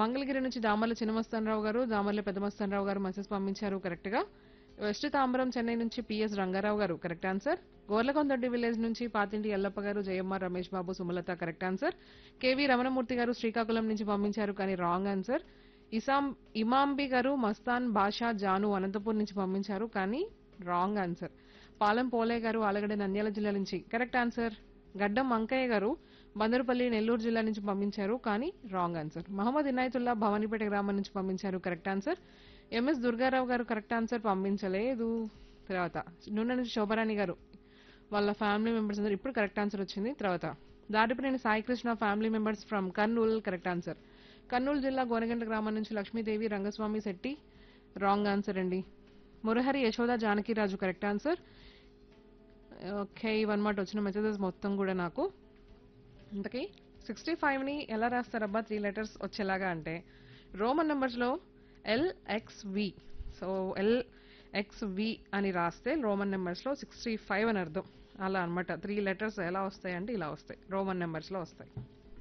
మంగళగిరి నుంచి దామర్ల చిన్నమస్తానరావు గారు దామర్ల పెద్దమస్తానరావు గారు మెసేజ్ పంపించారు కరెక్ట్ గా వెస్ట్ తాంబరం చెన్నై నుంచి పిఎస్ రంగారావు గారు కరెక్ట్ ఆన్సర్ గోర్లకొందొడ్డి విలేజ్ నుంచి పాతింటి ఎల్లప్ప గారు Jayamma Ramesh Babu Sumalatha correct answer K V Ramanamurthy గారు శ్రీకాకుళం నుంచి పంపించారు కానీ రాంగ్ ఆన్సర్ ఇసాం ఇమాంబి గారు మస్తాన్ బాషా జాను అనంతపూర్ నుంచి పంపించారు కానీ రాంగ్ ఆన్సర్ పాలెం పోలే గారు ఆలగడ్డ నంద్యాల జిల్లా నుంచి కరెక్ట్ ఆన్సర్ గడ్డం అంకయ్య గారు బందరుపల్లి నెల్లూరు జిల్లా నుంచి పంపించారు కానీ రాంగ్ ఆన్సర్ మహమ్మద్ ఇనాయతుల్లా భవానీపేట గ్రామం నుంచి పంపించారు కరెక్ట్ ఆన్సర్ ఎంఎస్ దుర్గారావు గారు కరెక్ట్ ఆన్సర్ పంపించలేదు తర్వాత నూనె నుంచి శోభరాణి గారు వాళ్ళ ఫ్యామిలీ మెంబర్స్ అందరూ ఇప్పుడు కరెక్ట్ ఆన్సర్ వచ్చింది తర్వాత Datipineni Saikrishna family members from Kurnool correct answer Kurnool జిల్లా గోనగంట గ్రామం నుంచి లక్ష్మీదేవి రంగస్వామి శెట్టి రాంగ్ ఆన్సర్ అండి Murahari Yashoda Janakiraju correct answer okay ఇవన్నమాట వచ్చిన మెసేజెస్ మొత్తం కూడా నాకు ఇంతకీ సిక్స్టీ ఫైవ్ని ఎలా రాస్తారబ్బా త్రీ లెటర్స్ వచ్చేలాగా అంటే రోమన్ నెంబర్స్లో ఎల్ఎక్స్వి సో ఎల్ఎక్స్వి అని రాస్తే రోమన్ నెంబర్స్లో సిక్స్టీ ఫైవ్ అని అర్థం అలా అన్నమాట త్రీ లెటర్స్ ఎలా వస్తాయి అంటే ఇలా వస్తాయి రోమన్ నెంబర్స్లో వస్తాయి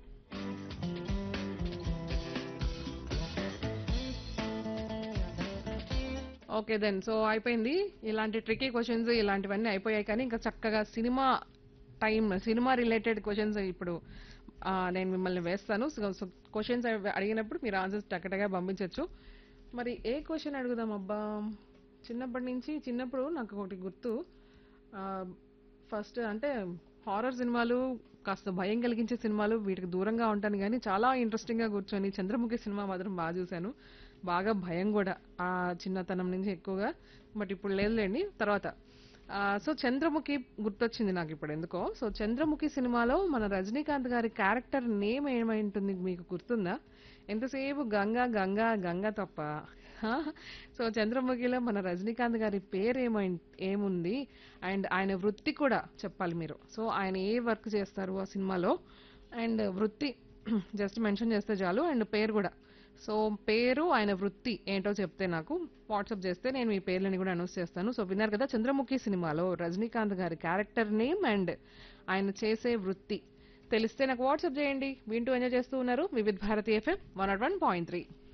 ఓకే దెన్ సో అయిపోయింది ఇలాంటి ట్రికీ క్వశ్చన్స్ ఇలాంటివన్నీ అయిపోయాయి కానీ ఇంకా చక్కగా cinema time cinema related questions ఇప్పుడు ఆ, నేను మిమ్మల్ని వేస్తాను సో క్వశ్చన్స్ అడిగినప్పుడు మీరు ఆన్సర్స్ టక్కటగా పంపించవచ్చు మరి ఏ క్వశ్చన్ అడుగుదాం అబ్బా చిన్నప్పటి నుంచి చిన్నప్పుడు నాకు ఒకటి గుర్తు ఫస్ట్ అంటే హారర్ సినిమాలు కాస్త భయం కలిగించే సినిమాలు వీటికి దూరంగా ఉంటాను కానీ చాలా ఇంట్రెస్టింగ్ గా కూర్చొని చంద్రముఖి సినిమా మాత్రం బాగా చూశాను బాగా భయం కూడా ఆ చిన్నతనం నుంచి ఎక్కువగా బట్ ఇప్పుడు లేదులేండి తర్వాత ఆ, సో చంద్రముఖి గుర్తొచ్చింది నాకు ఇప్పుడు ఎందుకో సో చంద్రముఖి సినిమాలో మన రజనీకాంత్ గారి క్యారెక్టర్ నేమ్ ఏమై ఉంటుంది మీకు గుర్తుందా ఎంతసేపు గంగా గంగా గంగా తప్ప హా? సో చంద్రముఖిలో మన రజనీకాంత్ గారి పేరు ఏమై ఏముంది అండ్ ఆయన వృత్తి కూడా చెప్పాలి మీరు సో ఆయన ఏ వర్క్ చేస్తారు ఆ సినిమాలో అండ్ వృత్తి జస్ట్ మెన్షన్ చేస్తే చాలు అండ్ పేరు కూడా సో పేరు ఆయన వృత్తి ఏంటో చెప్తే నాకు వాట్సాప్ చేస్తే నేను మీ పేర్లని కూడా అనౌన్స్ చేస్తాను సో విన్నారు కదా చంద్రముఖి సినిమాలో రజనీకాంత్ గారి క్యారెక్టర్ నేమ్ అండ్ ఆయన చేసే వృత్తి తెలిస్తే నాకు వాట్సాప్ చేయండి వింటూ ఎంజాయ్ చేస్తూ ఉన్నారు Vividh Bharati FM one nought one point three